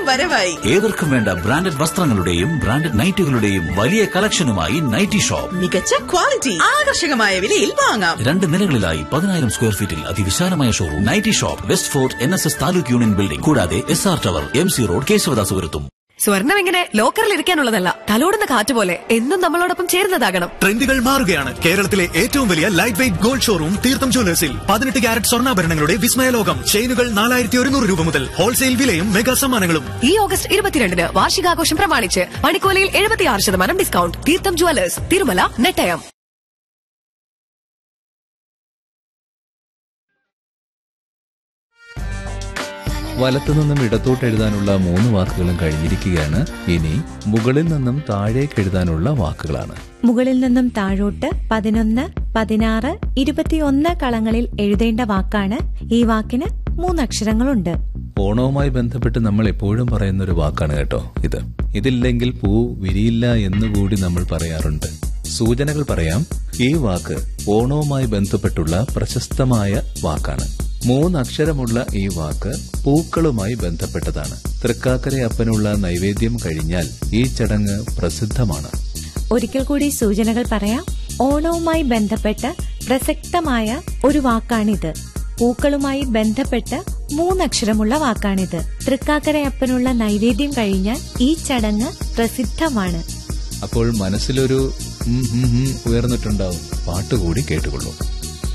വരവായി ഏവർക്കും വേണ്ട ബ്രാൻഡഡ് വസ്ത്രങ്ങളുടെയും ബ്രാൻഡഡ് നൈറ്റുകളുടെയും വലിയ കളക്ഷനുമായി നൈറ്റി ഷോപ്പ് മികച്ച ക്വാളിറ്റി ആകർഷകമായ വിലയിൽ വാങ്ങാം രണ്ട് നിലകളിലായി പതിനായിരം സ്ക്വയർ ഫീറ്റിൽ അതിവിശാലമായ showroom nighty shop west fort N S S taluk union building കൂടാതെ S R tower M C road കേശവദാസുപുരത്തും സ്വർണം ഇങ്ങനെ ലോക്കറിൽ ഇരിക്കാനുള്ളതല്ല തലോടുന്ന കാറ്റ് പോലെ എന്നും നമ്മളോടൊപ്പം ചേരുന്നതാകണം ട്രെൻഡുകൾ മാറുകയാണ് കേരളത്തിലെ ഏറ്റവും വലിയ ലൈറ്റ് വെയിറ്റ് ഗോൾഡ് ഷോറൂം തീർത്ഥം ജ്വല്ലേഴ്സിൽ പതിനെട്ട് ക്യാരറ്റ് സ്വർണ്ണാഭരണങ്ങളുടെ വിസ്മയലോകം ചെയിനുകൾ നാലായിരത്തി ഒരുന്നൂറ് രൂപ മുതൽ ഹോൾസെയിൽ വിലയും മെഗാ സമ്മാനങ്ങളും ഈ ഓഗസ്റ്റ് ഇരുപത്തിരണ്ടിന് വാർഷികാഘോഷം പ്രമാണിച്ച് പണിക്കോലയിൽ എഴുപത്തിയാറ് ശതമാനം ഡിസ്കൗണ്ട് തീർത്ഥം ജുവലേഴ്സ് തിരുമല നെട്ടയം വലത്തുനിന്നും ഇടത്തോട്ട് എഴുതാനുള്ള മൂന്ന് വാക്കുകളും കഴിഞ്ഞിരിക്കുകയാണ് ഇനി മുകളിൽ നിന്നും താഴേക്ക് എഴുതാനുള്ള വാക്കുകളാണ് മുകളിൽ നിന്നും താഴോട്ട് പതിനൊന്ന് പതിനാറ് ഇരുപത്തിയൊന്ന് കളങ്ങളിൽ എഴുതേണ്ട വാക്കാണ് ഈ വാക്കിന് മൂന്നക്ഷരങ്ങളുണ്ട് ഓണവുമായി ബന്ധപ്പെട്ട് നമ്മൾ എപ്പോഴും പറയുന്ന ഒരു വാക്കാണ് കേട്ടോ ഇത് ഇതില്ലെങ്കിൽ പൂ വിരിയില്ല എന്നുകൂടി നമ്മൾ പറയാറുണ്ട് സൂചനകൾ പറയാം ഈ വാക്ക് ഓണവുമായി ബന്ധപ്പെട്ടുള്ള പ്രശസ്തമായ വാക്കാണ് മൂന്നക്ഷരമുള്ള ഈ വാക്ക് പൂക്കളുമായി ബന്ധപ്പെട്ടതാണ് തൃക്കാക്കരയപ്പനുള്ള നൈവേദ്യം കഴിഞ്ഞാൽ ഈ ചടങ്ങ് പ്രസിദ്ധമാണ് ഒരിക്കൽ കൂടി സൂചനകൾ പറയാം ഓണവുമായി ബന്ധപ്പെട്ട് പ്രസക്തമായ ഒരു വാക്കാണിത് പൂക്കളുമായി ബന്ധപ്പെട്ട് മൂന്നക്ഷരമുള്ള വാക്കാണിത് തൃക്കാക്കരയപ്പനുള്ള നൈവേദ്യം കഴിഞ്ഞാൽ ഈ ചടങ്ങ് പ്രസിദ്ധമാണ് അപ്പോൾ മനസ്സിലൊരു ഉം ഉം ഉം ഉയർന്നിട്ടുണ്ടാവും പാട്ടുകൂടി കേട്ടുകൊള്ളൂ